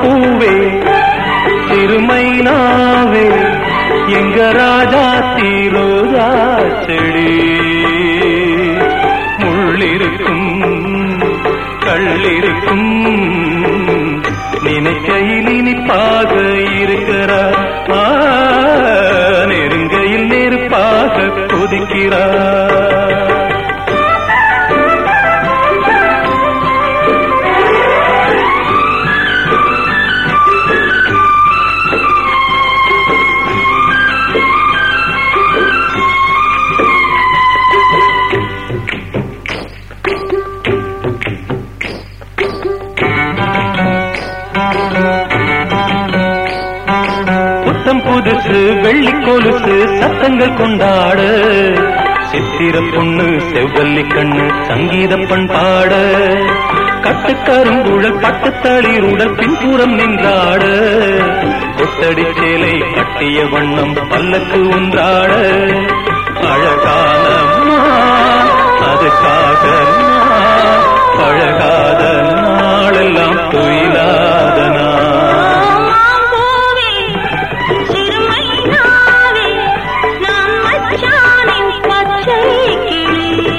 மாம்பூவே திருமைனாவே எங்க ராஜா தீரோதா செடி முள்ளிருக்கும் கள்ளிருக்கும் நினைக்கையில் இனிப்பாக இருக்கிறார் ஆ, நெருங்கையில் நெருப்பாக கொதிக்கிறார் புத்தம் புதுசு வெள்ளி கொலுசு சத்தங்கள் கொண்டாட சித்திர பொண்ணு செவ்வல்லி கண்ணு சங்கீத பண்பாட கட்டுக்கருங்குழல் பட்டுத்தளிர் உடல் பின்புறம் நின்றாட கொத்தடி சேலை கட்டிய வண்ணம் பல்லக்கு ஒன்றாட அழகான நாள், அதுக்காக நான் பழகாத நாளெல்லாம் துயிலாத நாள் மாம்பூவே, சிறுமையாவே, நான் மச்சானின் பச்சை கிளி.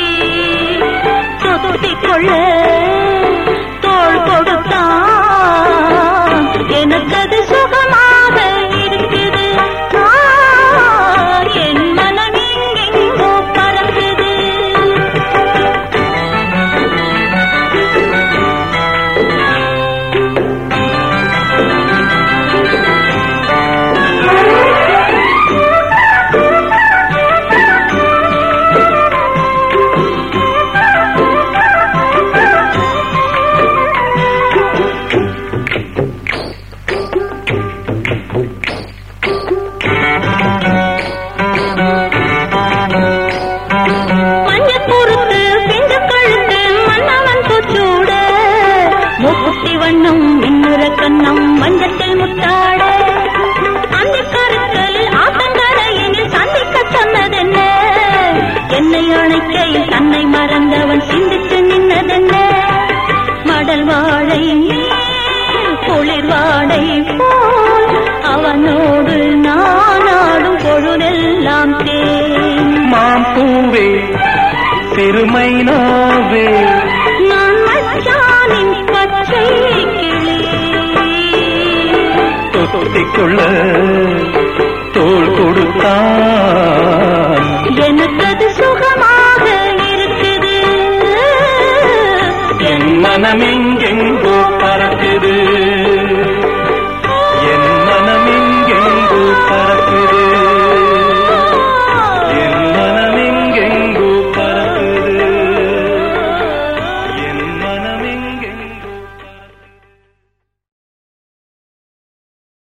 தொத்திக் கொள்ள தோள் கொடுத்தான் எனக்கது சுகமாக இருக்குது ஆ, என் மனம் எங்கெங்கோ பறக்குது மஞ்சள் பொறுத்து பிஞ்சு கழுத்து மன்னவன் பூச்சூட மூக்குத்தி வண்ணம் மின்னுற கண்ணம் மஞ்சத்தில் முத்தாட அந்த கருத்தலில் ஆத்தங்கரையினில் சந்திக்க சொன்னதென்ன என்னை அணைக்கையில் தன்னை மறந்தவன் சிந்தித்து நின்னதென்ன மடல் வாழை மேல் குளிர் வாடை போல் அவனோடு நானாடும் பொழுதெல்லாம் தேன் மாம்பூவே திருமைனாவே நான் மச்சானின் பச்சை கிளி தொத்திக்கொள்ள தோள் கொடுத்தான் எனக்கு